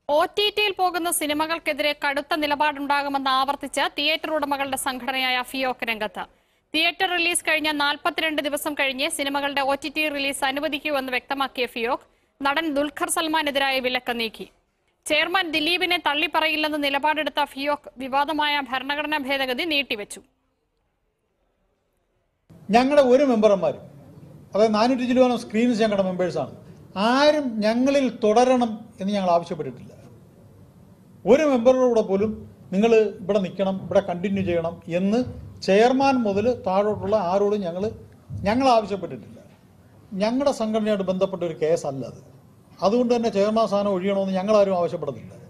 O T ടിയിൽ പോകുന്ന സിനിമകൾക്കെതിരെ കടുത്ത നിലപാടുണ്ടാകുമെന്ന് ആവർത്തിച്ച് തിയേറ്റർ ഉടമകളുടെ സംഘടനയായ ഫിയോക്ക് രംഗത്ത് തിയേറ്റർ റിലീസ് കഴിഞ്ഞ നാൽപ്പത്തിരണ്ട് ദിവസം കഴിഞ്ഞ് സിനിമകളുടെ ഒ ടി ടി റിലീസ് അനുവദിക്കൂ എന്ന് വ്യക്തമാക്കിയ ഫിയോക്ക് നടൻ ദുൽഖർ സൽമാനെതിരായ വിലക്ക് നീക്കി ചെയർമാൻ ദിലീപിനെ തള്ളിപ്പറയില്ലെന്ന് നിലപാടെടുത്ത ഫിയോക്ക് വിവാദമായ ഭരണഘടനാ ഭേദഗതി നീട്ടിവെച്ചു ഞങ്ങളുടെ ഒരു മെമ്പർമാരും അതായത് നാനൂറ്റി ചില്ലുവാനം സ്ക്രീൻസ് ഞങ്ങളുടെ മെമ്പേഴ്സാണ് ആരും ഞങ്ങളിൽ തുടരണം എന്ന് ഞങ്ങൾ ആവശ്യപ്പെട്ടിട്ടില്ല ഒരു മെമ്പറുടെ കൂടെ പോലും നിങ്ങൾ ഇവിടെ നിൽക്കണം ഇവിടെ കണ്ടിന്യൂ ചെയ്യണം എന്ന് ചെയർമാൻ മുതൽ താഴോട്ടുള്ള ആരോടും ഞങ്ങൾ ഞങ്ങൾ ആവശ്യപ്പെട്ടിട്ടില്ല ഞങ്ങളുടെ സംഘടനയോട് ബന്ധപ്പെട്ട ഒരു കേസല്ല അത് അതുകൊണ്ട് തന്നെ ചെയർമാൻ സ്ഥാനം ഒഴിയണമെന്ന് ഞങ്ങളാരും ആവശ്യപ്പെടുന്നില്ല